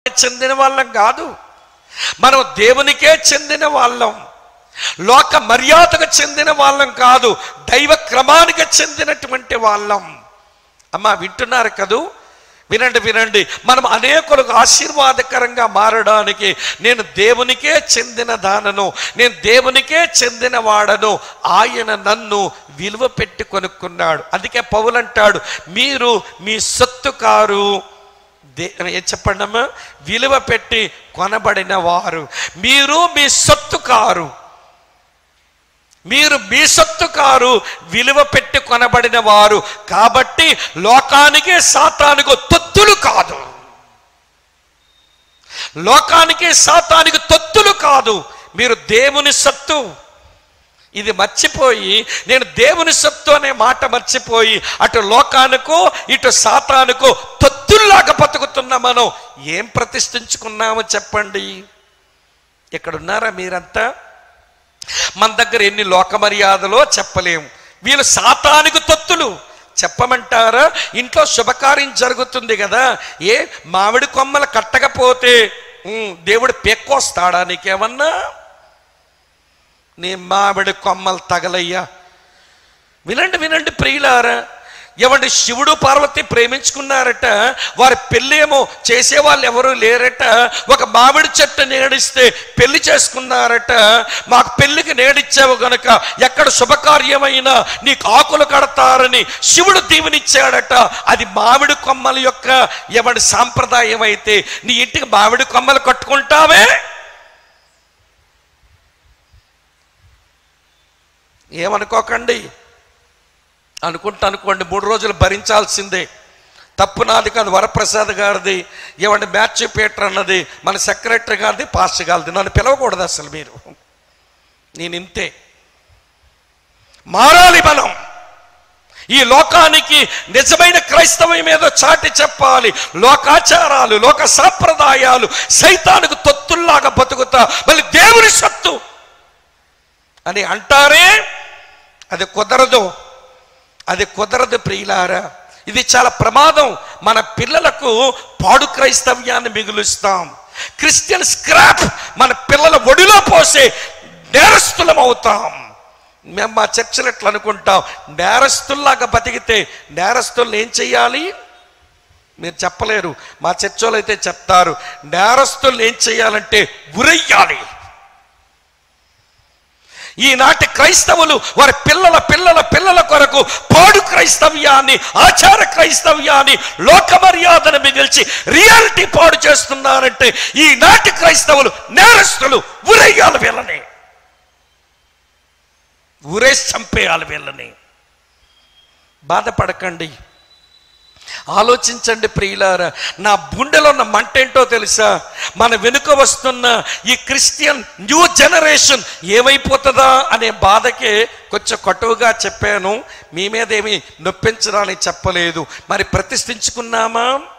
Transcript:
చెందిన వాళ్ళం కాదు మనం దేవునికే చెందిన వాళ్ళం లోక మర్యాదకు చెందిన వాళ్ళం కాదు దైవ క్రమానికి చెందినటువంటి వాళ్ళం అమ్మా వింటున్నారు కదూ వినండి వినండి మనం అనేకులకు ఆశీర్వాదకరంగా మారడానికి నేను దేవునికే చెందిన దానను నేను దేవునికే చెందిన వాడను ఆయన నన్ను విలువ పెట్టి కొనుక్కున్నాడు అందుకే పౌలంటాడు మీరు మీ సొత్తు కారు దే ఏం చెప్పండి అమ్మా విలువ పెట్టి కొనబడిన వారు మీరు మీ సొత్తు కారు మీరు మీ సొత్తు కారు విలువ పెట్టి కొనబడిన వారు కాబట్టి లోకానికి సాతానికి తొత్తులు కాదు లోకానికి సాతానికి తొత్తులు కాదు మీరు దేవుని సత్తు ఇది మర్చిపోయి నేను దేవుని సత్తు అనే మాట మర్చిపోయి అటు లోకానికో ఇటు సాతానుకో తొత్తుల్లాగా బతుకుతున్న మనం ఏం ప్రతిష్ఠించుకున్నామో చెప్పండి ఇక్కడ ఉన్నారా మీరంతా మన దగ్గర ఎన్ని లోక మర్యాదలో చెప్పలేము వీళ్ళు సాతానికి తొత్తులు చెప్పమంటారా ఇంట్లో శుభకార్యం జరుగుతుంది కదా ఏ మామిడి కొమ్మలు కట్టకపోతే ఉమ్, దేవుడు పెక్కొస్తాడా నీకేమన్నా నీ మామిడి కొమ్మలు తగలయ్యా వినండి వినండి ప్రియులారా ఏమండి శివుడు పార్వతి ప్రేమించుకున్నారట వారి పెళ్ళేమో చేసేవాళ్ళు ఎవరు లేరట ఒక మామిడి చెట్టు నేడిస్తే పెళ్లి చేసుకున్నారట మాకు పెళ్లికి నేడిచ్చావు గనుక ఎక్కడ శుభకార్యమైనా నీకు ఆకులు కడతారని శివుడు దీవెనిచ్చాడట అది మామిడి కొమ్మల యొక్క ఎవడి సాంప్రదాయం అయితే నీ ఇంటికి మామిడి కొమ్మలు కట్టుకుంటావే ఏమనుకోకండి అనుకుంటా అనుకోండి మూడు రోజులు భరించాల్సిందే తప్పు నాది కాదు వరప్రసాద్ గారిది ఏమంటే మ్యాచ్ పీటర్ అన్నది మన సెక్రటరీ గారిది పాస్టర్ గారిది నన్ను పిలవకూడదు అసలు మీరు నేను ఇంతే మారాలి మనం ఈ లోకానికి నిజమైన క్రైస్తవం ఏదో చాటి చెప్పాలి లోకాచారాలు లోక సాంప్రదాయాలు సైతానికి తొత్తుల్లాగా బతుకుతా మళ్ళీ దేవుని సత్తు అని అంటారే అది కుదరదు అది కుదరదు ప్రియులారా ఇది చాలా ప్రమాదం మన పిల్లలకు పాడు క్రైస్తవ్యాన్ని మిగులుస్తాం క్రిస్టియన్ స్క్రాప్ మన పిల్లల ఒడిలో పోసే నేరస్తులం అవుతాం మేము మా చర్చలు ఎట్లా అనుకుంటాం నేరస్తుల్లాగా బతికితే నేరస్తుల్ని ఏం చెయ్యాలి మీరు చెప్పలేరు మా చర్చలో అయితే చెప్తారు నేరస్తుల్ని ఏం చేయాలంటే ఉరయ్యాలి ఈనాటి క్రైస్తవులు వారి పిల్లల పిల్లల పిల్లల కొరకు పాడు క్రైస్తవ్యాన్ని ఆచార క్రైస్తవ్యాన్ని లోక మర్యాదను మిగిల్చి రియాలిటీ పాడు చేస్తున్నారంటే ఈనాటి క్రైస్తవులు నేరస్తులు ఊరేయాలి వీళ్ళని ఊరేసి చంపేయాలి వీళ్ళని బాధపడకండి ఆలోచించండి ప్రియులారా నా గుండెలో ఉన్న మంట ఏంటో తెలుసా మన వెనుక వస్తున్న ఈ క్రిస్టియన్ న్యూ జనరేషన్ ఏమైపోతుందా అనే బాధకే కొంచెం కటువుగా చెప్పాను మీ మీద ఏమి నొప్పించడానికి చెప్పలేదు మరి ప్రతిష్ఠించుకున్నామా